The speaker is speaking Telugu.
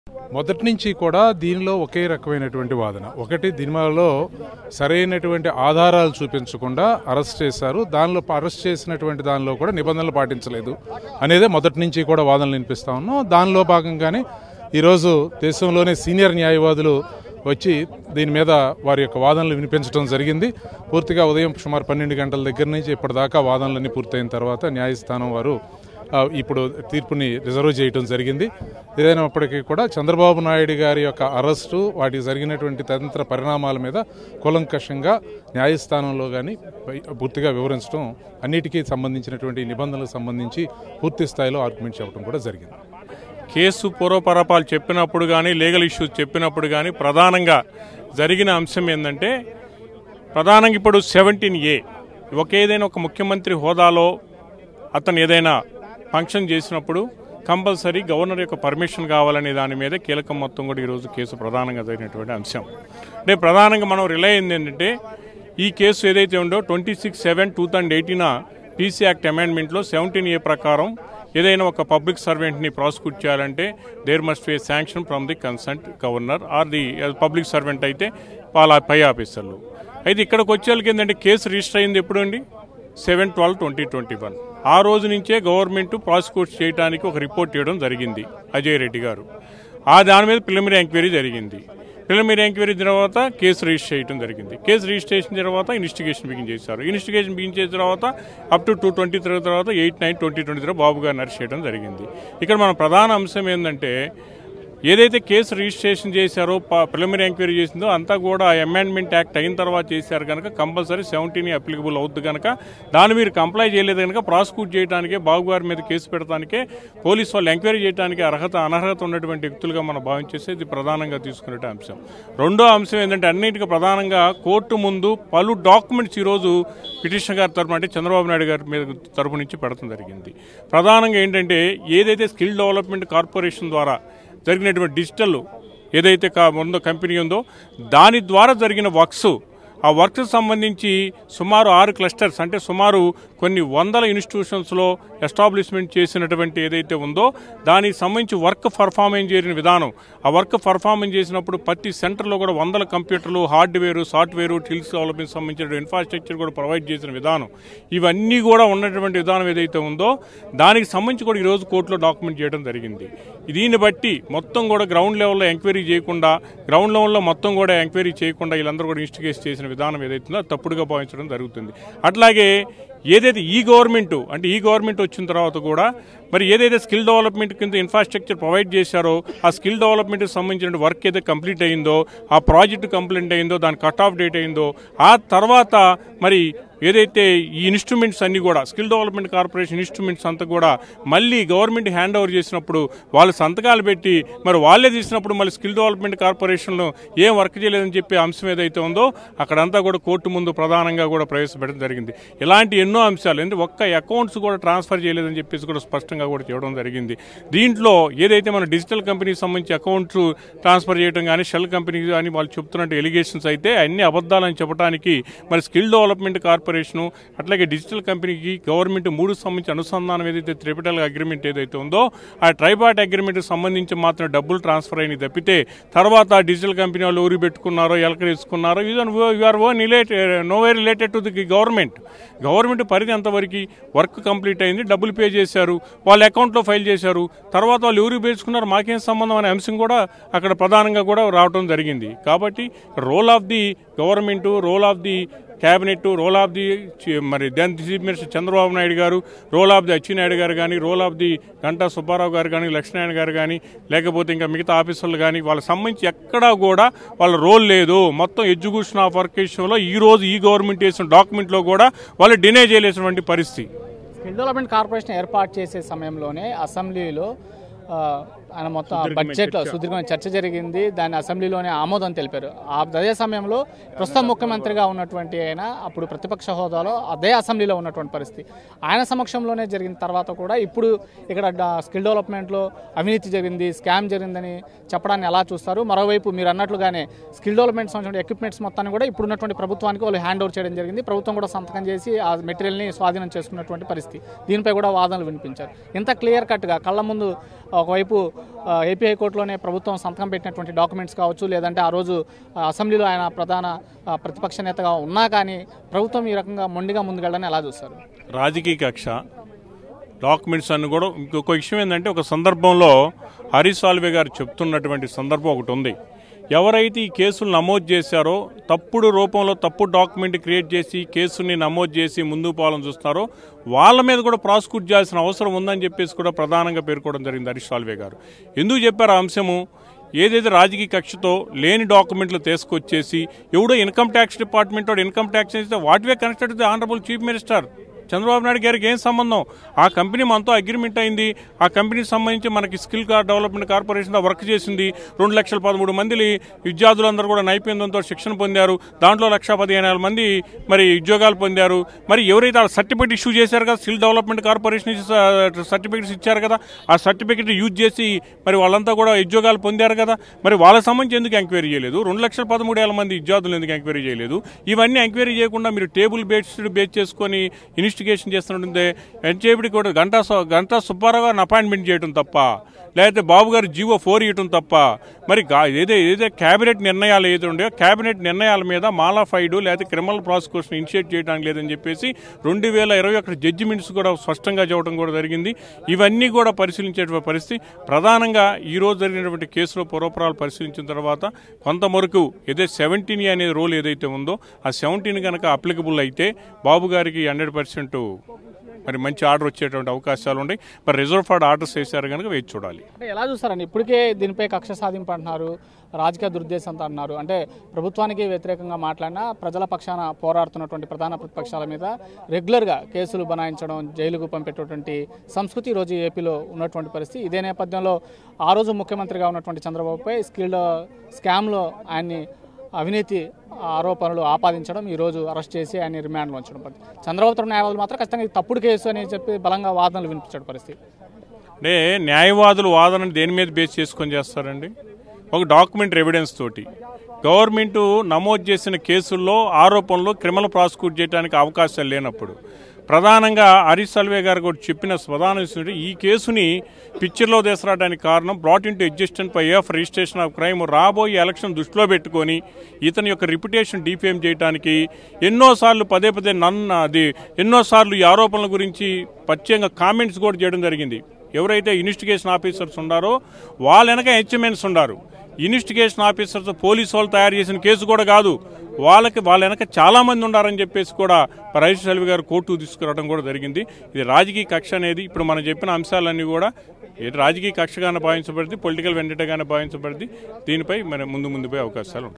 మొదటి నుంచి కూడా దీనిలో ఒకే రకమైనటువంటి వాదన ఒకటి దీనిలో సరైనటువంటి ఆధారాలు చూపించకుండా అరెస్ట్ చేశారు దానిలో అరెస్ట్ చేసినటువంటి దానిలో కూడా నిబంధనలు పాటించలేదు అనేదే మొదటి నుంచి కూడా వాదనలు వినిపిస్తా ఉన్నాం దానిలో భాగంగానే ఈరోజు దేశంలోనే సీనియర్ న్యాయవాదులు వచ్చి దీని మీద వారి యొక్క వాదనలు వినిపించడం జరిగింది పూర్తిగా ఉదయం సుమారు పన్నెండు గంటల దగ్గర నుంచి ఇప్పటిదాకా వాదనలన్నీ పూర్తయిన తర్వాత న్యాయస్థానం వారు ఆ, ఇప్పుడు తీర్పుని రిజర్వ్ చేయడం జరిగింది ఏదైనప్పటికీ కూడా చంద్రబాబు నాయుడు గారి యొక్క అరెస్టు వాటికి జరిగినటువంటి తదితర పరిణామాల మీద కూలంకషంగా న్యాయస్థానంలో కానీ పూర్తిగా వివరించడం అన్నిటికీ సంబంధించినటువంటి నిబంధనలకు సంబంధించి పూర్తి స్థాయిలో ఆర్గ్యుమెంట్ చెప్పడం కూడా జరిగింది కేసు పూర్వపరపాలు చెప్పినప్పుడు కానీ లీగల్ ఇష్యూస్ చెప్పినప్పుడు కానీ ప్రధానంగా జరిగిన అంశం ఏంటంటే ప్రధానంగా ఇప్పుడు సెవెంటీన్ ఏ ఒక ఏదైనా ఒక ముఖ్యమంత్రి హోదాలో అతను ఏదైనా ఫంక్షన్ చేసినప్పుడు కంపల్సరీ గవర్నర్ యొక్క పర్మిషన్ కావాలనే దాని మీద కీలకం మొత్తం కూడా ఈరోజు కేసు ప్రధానంగా జరిగినటువంటి అంశం అంటే ప్రధానంగా మనం రిలై అయింది ఏంటంటే ఈ కేసు ఏదైతే ఉందో twenty six seven two thousand eighteen PC act అమెండ్మెంట్లో సెవెంటీన్ ఏ ప్రకారం ఏదైనా ఒక పబ్లిక్ సర్వెంట్ని ప్రాసిక్యూట్ చేయాలంటే there must be sanction from the consult governor or the public servant అయితే వాళ్ళ పై ఆఫీసర్లు అయితే ఇక్కడికి వచ్చేళ్ళకి ఏంటంటే కేసు రిజిస్టర్ అయింది ఎప్పుడు అండి seven twelve twenty twenty one ఆ రోజు నుంచే గవర్నమెంట్ ప్రాసిక్యూట్ చేయడానికి ఒక రిపోర్ట్ ఇవ్వడం జరిగింది అజయ్ రెడ్డి గారు ఆ దాని మీద ప్రిలిమినరీ ఎంక్వైరీ జరిగింది ప్రిలిమినరీ ఎంక్వైరీ తర్వాత కేసు రిజిస్టర్ చేయడం జరిగింది కేసు రిజిస్ట్రేషన్ తర్వాత ఇన్వెస్టిగేషన్ బిగిన్ చేశారు ఇన్వెస్టిగేషన్ బిగిన్ చేసిన తర్వాత up to two twenty three తర్వాత eight nine twenty twenty three Babu గారిని అరెస్ట్ చేయడం జరిగింది ఇక్కడ మన ప్రధాన అంశం ఏంటంటే ఏదైతే కేసు రిజిస్ట్రేషన్ చేశారో ప్రిలిమినరీ ఎంక్వైరీ చేసిందో అంతా కూడా అమెండ్మెంట్ యాక్ట్ అయిన తర్వాత చేశారు కనుక కంపల్సరీ సెవెంటీన్ అప్లికబుల్ అవుద్ది కనుక దాన్ని మీరు కంప్లై చేయలేదు కనుక ప్రాసిక్యూట్ చేయడానికే బాబు గారి మీద కేసు పెడతానికే పోలీస్ వాళ్ళు ఎంక్వైరీ చేయడానికి అర్హత అనర్హత ఉన్నటువంటి వ్యక్తులుగా మనం భావించేసి ఇది ప్రధానంగా తీసుకునే అంశం రెండో అంశం ఏంటంటే అన్నిటికీ ప్రధానంగా కోర్టు ముందు పలు డాక్యుమెంట్స్ ఈరోజు పిటిషన్ గారి తరపున అంటే చంద్రబాబు నాయుడు గారి మీద తరపు నుంచి పెడతం జరిగింది ప్రధానంగా ఏంటంటే ఏదైతే స్కిల్ డెవలప్మెంట్ కార్పొరేషన్ ద్వారా జరిగినటువంటి డిజిటల్ ఏదైతే కా- ఉందో కంపెనీ ఉందో దాని ద్వారా జరిగిన వర్క్స్ ఆ వర్క్స్ సంబంధించి సుమారు ఆరు క్లస్టర్స్ అంటే సుమారు కొన్ని వందల ఇన్స్టిట్యూషన్స్లో ఎస్టాబ్లిష్మెంట్ చేసినటువంటి ఏదైతే ఉందో దానికి సంబంధించి వర్క్ పర్ఫార్మెన్స్ చేసిన విధానం ఆ వర్క్ పర్ఫార్మెన్స్ చేసినప్పుడు ప్రతి సెంటర్లో కూడా వందల కంప్యూటర్లు హార్డ్వేర్ సాఫ్ట్వేర్ టిల్స్ డెవలప్మెంట్ సంబంధించిన ఇన్ఫ్రాస్ట్రక్చర్ కూడా ప్రొవైడ్ చేసిన విధానం ఇవన్నీ కూడా ఉన్నటువంటి విధానం ఏదైతే ఉందో దానికి సంబంధించి కూడా ఈరోజు కోర్టులో డాక్యుమెంట్ చేయడం జరిగింది దీన్ని బట్టి మొత్తం కూడా గ్రౌండ్ లెవెల్లో ఎంక్వైరీ చేయకుండా గ్రౌండ్ లెవెల్లో మొత్తం కూడా ఎంక్వైరీ చేయకుండా వీళ్ళందరూ కూడా ఇన్స్టిగేట్ చేసిన విధానం ఏదైతుందో అది తప్పుడుగా భావించడం జరుగుతుంది అట్లాగే ఏదైతే ఈ గవర్నమెంట్ అంటే ఈ గవర్నమెంట్ వచ్చిన తర్వాత కూడా మరి ఏదైతే స్కిల్ డెవలప్మెంట్ కింద ఇన్ఫ్రాస్ట్రక్చర్ ప్రొవైడ్ చేశారో ఆ స్కిల్ డెవలప్మెంట్కి సంబంధించిన వర్క్ ఏదైతే కంప్లీట్ అయిందో ఆ ప్రాజెక్ట్ కంప్లీట్ అయిందో దాని కట్ ఆఫ్ డేట్ అయిందో ఆ తర్వాత మరి ఏదైతే ఈ ఇన్స్ట్రుమెంట్స్ అన్ని కూడా స్కిల్ డెవలప్మెంట్ కార్పొరేషన్ ఇన్స్ట్రుమెంట్స్ అంతా కూడా మళ్ళీ గవర్నమెంట్ హ్యాండ్ ఓవర్ చేసినప్పుడు వాళ్ళు సంతకాలు పెట్టి మరి వాళ్ళే తీసినప్పుడు మళ్ళీ స్కిల్ డెవలప్మెంట్ కార్పొరేషన్లో ఏం వర్క్ చేయలేదని చెప్పే అంశం ఏదైతే ఉందో అక్కడంతా కూడా కోర్టు ముందు ప్రధానంగా కూడా ప్రవేశపెట్టడం జరిగింది ఇలాంటి ఎన్నో అంశాలు ఎందుకంటే ఒక్క అకౌంట్స్ కూడా ట్రాన్స్ఫర్ చేయలేదని చెప్పేసి కూడా స్పష్టంగా కూడా చేయడం జరిగింది దీంట్లో ఏదైతే మన డిజిటల్ కంపెనీకి సంబంధించి అకౌంట్స్ ట్రాన్స్ఫర్ చేయడం కానీ షెల్ కంపెనీ కానీ వాళ్ళు చెప్తున్నట్టు ఎలిగేషన్స్ అయితే అన్ని అబద్ధాలని చెప్పడానికి మరి స్కిల్ డెవలప్మెంట్ కార్పొరేషను అట్లాగే డిజిటల్ కంపెనీకి గవర్నమెంట్ మూడు సంబంధించి అనుసంధానం ఏదైతే త్రిపిటల్ అగ్రిమెంట్ ఏదైతే ఉందో ఆ ట్రైబాట్ అగ్రిమెంట్కి సంబంధించి మాత్రం డబ్బులు ట్రాన్స్ఫర్ అయినవి తప్పితే తర్వాత ఆ డిజిటల్ కంపెనీ వాళ్ళు ఊరి పెట్టుకున్నారో ఎలక తీసుకున్నారో your own related no way related to the government government పరిధి ఎంతవరకు వర్క్ కంప్లీట్ అయింది డబ్బులు పే చేశారు వాళ్ళ అకౌంట్లో ఫైల్ చేశారు తర్వాత వాళ్ళు ఎవరు పేర్చుకున్నారు మాకేం సంబంధం అనే అంశం కూడా అక్కడ ప్రధానంగా కూడా రావడం జరిగింది కాబట్టి role of the government role of the cabinet role of the చి- మరి then chief minister Chandrababu Naidu garu role of the Atchannaidu garu కానీ role of the Ganta Subbarao garu కానీ లక్ష్మీనారాయణ గారు కానీ లేకపోతే ఇంకా మిగతా ఆఫీసర్లు కానీ వాళ్ళకి సంబంధించి ఎక్కడా కూడా వాళ్ళ రోల్ లేదు మొత్తం ఎడ్యుకేషన్ ఆఫ్ వర్క్ విషయంలో ఈ రోజు ఈ గవర్నమెంట్ వేసిన డాక్యుమెంట్లో కూడా వాళ్ళు డినే చేయలేసినటువంటి పరిస్థితి స్కిల్ డెవలప్మెంట్ కార్పొరేషన్ ఏర్పాటు చేసే సమయంలోనే అసెంబ్లీలో ఆ, ఆయన మొత్తం ఆ సుదీర్ఘమైన బడ్జెట్లో చర్చ. సుదీర్ఘమైన చర్చ జరిగింది దాన్ని అసెంబ్లీలోనే ఆమోదం తెలిపారు ఆ అదే సమయంలో ప్రస్తుతం ముఖ్యమంత్రిగా ఉన్నటువంటి ఆయన అప్పుడు ప్రతిపక్ష హోదాలో అదే అసెంబ్లీలో ఉన్నటువంటి పరిస్థితి ఆయన సమక్షంలోనే జరిగిన తర్వాత కూడా ఇప్పుడు ఇక్కడ డ- స్కిల్ డెవలప్మెంట్లో అవినీతి జరిగింది స్కామ్ జరిగిందని చెప్పడాన్ని ఎలా చూస్తారు మరోవైపు మీరు అన్నట్లుగానే స్కిల్ డెవలప్మెంట్ సంబంధించిన ఎక్విప్మెంట్స్ మొత్తాన్ని కూడా ఇప్పుడు ఉన్నటువంటి ప్రభుత్వానికి వాళ్ళు హ్యాండ్ ఓవర్ చేయడం జరిగింది ప్రభుత్వం కూడా సంతకం చేసి ఆ మెటీరియల్ని స్వాధీనం చేసుకున్నటువంటి పరిస్థితి దీనిపై కూడా వాదనలు వినిపించారు ఇంత క్లియర్ కట్గా కళ్ళ ముందు ఒకవైపు ఆ, ఏపీ హైకోర్టులోనే ప్రభుత్వం సంతకం పెట్టినటువంటి డాక్యుమెంట్స్ కావచ్చు లేదంటే ఆ రోజు ఆ, అసెంబ్లీలో ఆయన ప్రధాన ఆ, ప్రతిపక్ష నేతగా ఉన్నా కానీ ప్రభుత్వం ఈ రకంగా మొండిగా ముందుకెళ్ళని ఎలా చూస్తారు రాజకీయ కక్ష డాక్యుమెంట్స్ అన్ని కూడా ఇంకొక విషయం ఏంటంటే ఒక సందర్భంలో హరీష్ సాల్వే గారు చెప్తున్నటువంటి సందర్భం ఒకటి ఉంది ఎవరైతే ఈ కేసులు నమోదు చేశారో తప్పుడు రూపంలో తప్పుడు డాక్యుమెంట్ క్రియేట్ చేసి కేసుని నమోదు చేసి ముందుకు పోవాలని చూస్తున్నారో వాళ్ళ మీద కూడా ప్రాసిక్యూట్ చేయాల్సిన అవసరం ఉందని చెప్పేసి కూడా ప్రధానంగా పేర్కోవడం జరిగింది హరీష్ సాల్వే గారు ఎందుకు చెప్పారు ఆ అంశము ఏదైతే రాజకీయ కక్షతో లేని డాక్యుమెంట్లు తీసుకొచ్చేసి ఎవడో ఇన్కమ్ ట్యాక్స్ డిపార్ట్మెంట్ వాడు ఇన్కమ్ ట్యాక్స్ చేస్తే what way connected the honourable chief minister Chandrababu Naidu గారికి ఏం సంబంధం ఆ కంపెనీ మనతో అగ్రిమెంట్ అయింది ఆ కంపెనీకి సంబంధించి మనకి skill car development corporation work చేసింది రెండు లక్షల పదమూడు మంది విద్యార్థులందరూ కూడా నైపుణ్యంతో శిక్షణ పొందారు దాంట్లో లక్ష పదిహేను వేల మంది మరి ఉద్యోగాలు పొందారు మరి ఎవరైతే ఆ సర్టిఫికేట్ ఇష్యూ చేశారు కదా స్కిల్ డెవలప్మెంట్ కార్పొరేషన్ సర్టిఫికేట్స్ ఇచ్చారు కదా ఆ సర్టిఫికేట్ యూజ్ చేసి మరి వాళ్ళంతా కూడా ఉద్యోగాలు పొందారు కదా మరి వాళ్ళకి సంబంధించి ఎందుకు ఎంక్వైరీ చేయలేదు రెండు లక్షల పదమూడు వేల మంది విద్యార్థులు ఎందుకు ఎంక్వైరీ చేయలేదు ఇవన్నీ ఎంక్వైరీ చేయకుండా మీరు టేబుల్ బేస్డ్ బేస్ చేసుకొని ఇన్వెస్టిగేషన్ చేస్తుంటే ఎంచేపటి కూడా గంటా సు- గంటా సుబ్బారావు గారిని అపాయింట్మెంట్ చేయడం తప్ప లేకపోతే బాబు గారు జీవో ఫోర్ ఇవ్వటం తప్ప మరి గా- ఏదో ఏదైతే క్యాబినెట్ నిర్ణయాలు ఏదో ఉండేవో క్యాబినెట్ నిర్ణయాల మీద మాలాఫైడ్ లేకపోతే క్రిమినల్ ప్రాసిక్యూషన్ ఇనిషియేట్ చేయడానికి లేదని చెప్పేసి రెండు వేల ఇరవై ఒకటి జడ్జిమెంట్స్ కూడా స్పష్టంగా చెప్పడం కూడా జరిగింది ఇవన్నీ కూడా పరిశీలించేటువంటి పరిస్థితి ప్రధానంగా ఈ రోజు జరిగినటువంటి కేసులో పూర్వపరాలు పరిశీలించిన తర్వాత కొంతవరకు ఏదైతే సెవెంటీన్ అనే రోల్ ఏదైతే ఉందో ఆ సెవెంటీన్ కనుక అప్లికబుల్ అయితే బాబు గారికి హండ్రెడ్ పర్సెంట్ మరి మంచి ఆర్డర్ వచ్చేటువంటి అవకాశాలు ఉన్నాయి మరి రిజర్వ్ ఫండ్ ఆర్డర్స్ వేశారు కనుక వేచి చూడాలి అంటే ఎలా చూస్తారండి ఇప్పటికే దీనిపై కక్ష సాధింపు అంటున్నారు రాజకీయ దురుద్దేశంతో అంటున్నారు అంటే ప్రభుత్వానికి వ్యతిరేకంగా మాట్లాడినా ప్రజల పక్షాన పోరాడుతున్నటువంటి ప్రధాన ప్రతిపక్షాల మీద రెగ్యులర్గా కేసులు బనాయించడం జైలుకు పంపేటటువంటి సంస్కృతి ఈ రోజు ఏపీలో ఉన్నటువంటి పరిస్థితి ఇదే నేపథ్యంలో ఆ రోజు ముఖ్యమంత్రిగా ఉన్నటువంటి చంద్రబాబుపై స్కిల్డ్ స్కామ్లో ఆయన్ని అవినీతి ఆరోపణలు ఆపాదించడం ఈ రోజు అరెస్ట్ చేసి ఆయన రిమాండ్లో ఉంచడం పరిస్థితి చంద్రబాబు తరఫున న్యాయవాదులు మాత్రం ఖచ్చితంగా ఇది తప్పుడు కేసు అని చెప్పి బలంగా వాదనలు వినిపించడం పరిస్థితి అంటే న్యాయవాదులు వాదనని దేని మీద బేస్ చేసుకొని చేస్తారండి ఒక డాక్యుమెంట్ ఎవిడెన్స్ తోటి గవర్నమెంట్ నమోదు చేసిన కేసుల్లో ఆరోపణలు క్రిమినల్ ప్రాసిక్యూట్ చేయడానికి అవకాశాలు లేనప్పుడు ప్రధానంగా హరీష్ సల్వే గారు కూడా చెప్పిన ప్రధాన విషయం ఏంటంటే ఈ కేసుని పిక్చర్లో తీసుకురావడానికి కారణం బ్రాట్ ఇంటూ ఎగ్జిస్టెంట్ పై ఆఫ్ రిజిస్ట్రేషన్ ఆఫ్ క్రైమ్ రాబోయే ఎలక్షన్ దృష్టిలో పెట్టుకొని ఇతని యొక్క రిప్యుటేషన్ డిఫేమ్ చేయడానికి ఎన్నోసార్లు పదే పదే నన్ను అది ఎన్నోసార్లు ఈ ఆరోపణల గురించి ప్రత్యేకంగా కామెంట్స్ కూడా చేయడం జరిగింది ఎవరైతే ఇన్వెస్టిగేషన్ ఆఫీసర్స్ ఉన్నారో వాళ్ళ వెనక హెచ్ఎంఎన్స్ ఉన్నారు ఇన్వెస్టిగేషన్ ఆఫీసర్స్ పోలీసు వాళ్ళు తయారు చేసిన కేసు కూడా కాదు వాళ్ళకి వాళ్ళ వెనక చాలా మంది ఉన్నారని చెప్పేసి కూడా రైతు సెల్వి గారు కోర్టు తీసుకురావడం కూడా జరిగింది ఇది రాజకీయ కక్ష అనేది ఇప్పుడు మనం చెప్పిన అంశాలన్నీ కూడా ఇది రాజకీయ కక్షగానే భావించబడింది పొలిటికల్ వెండటగానే భావించబడింది దీనిపై మన ముందు ముందు పోయే అవకాశాలు ఉంటాయి